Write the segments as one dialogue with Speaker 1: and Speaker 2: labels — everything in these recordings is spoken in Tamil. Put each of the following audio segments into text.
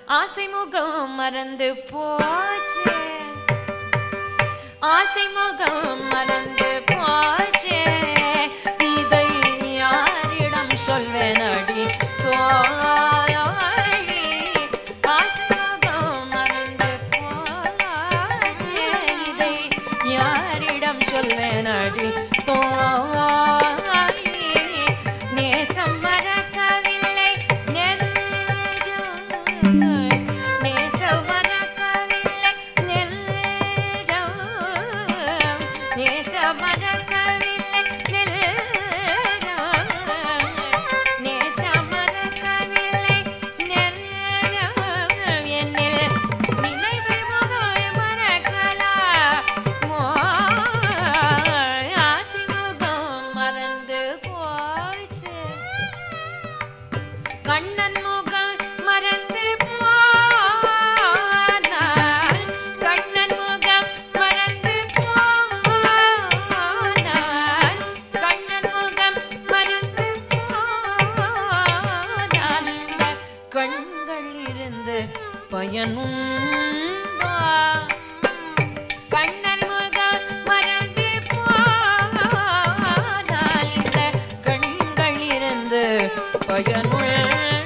Speaker 1: ஆசை முகம் மறந்து போச்சே ஆசை முகம் மறந்து போச்சே இதை யாரிடம் சொல்வேன் அடி தோழி ஆசை முகம் மறந்து போச்சே இதை யாரிடம் சொல்வேன் அடி தோழி நேசம் மறக்கவில்லை நெஞ்சம் நேசம் மறக்கவில்லை நெஞ்சம் நேசம் மறக்கவில்லை நெஞ்சம் நேசம் மறக்கவில்லை நெஞ்சம் என்னில் நினைவை முகம் மறக்கலாமோ ஆசை முகம் மறந்து போச்சு கண்ணன் முகம் மறந்து போனால் கண்ணன் முகம் மறந்து போனால் கண்ணன் முகம் மறந்து போனால் இந்த கண்கள் இருந்து பயனுண்டா கண்ணன் முகம் மறந்து போனால் இந்த கண்கள் இருந்து பயனுள்ளா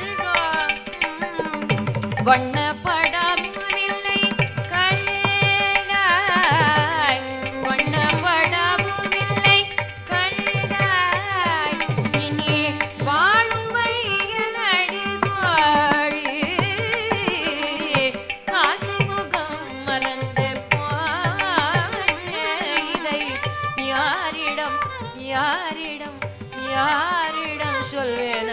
Speaker 1: வண்ணப்படமுமில்லை கண்டாய் வண்ணப்படமுமில்லை கண்டாய் இனி வாழும் வைகள் அடிதோழி ஆசை முகம் மறந்து போச்சே இதை யாரிடம் யாரிடம் யாரிடம் சொல்வேன்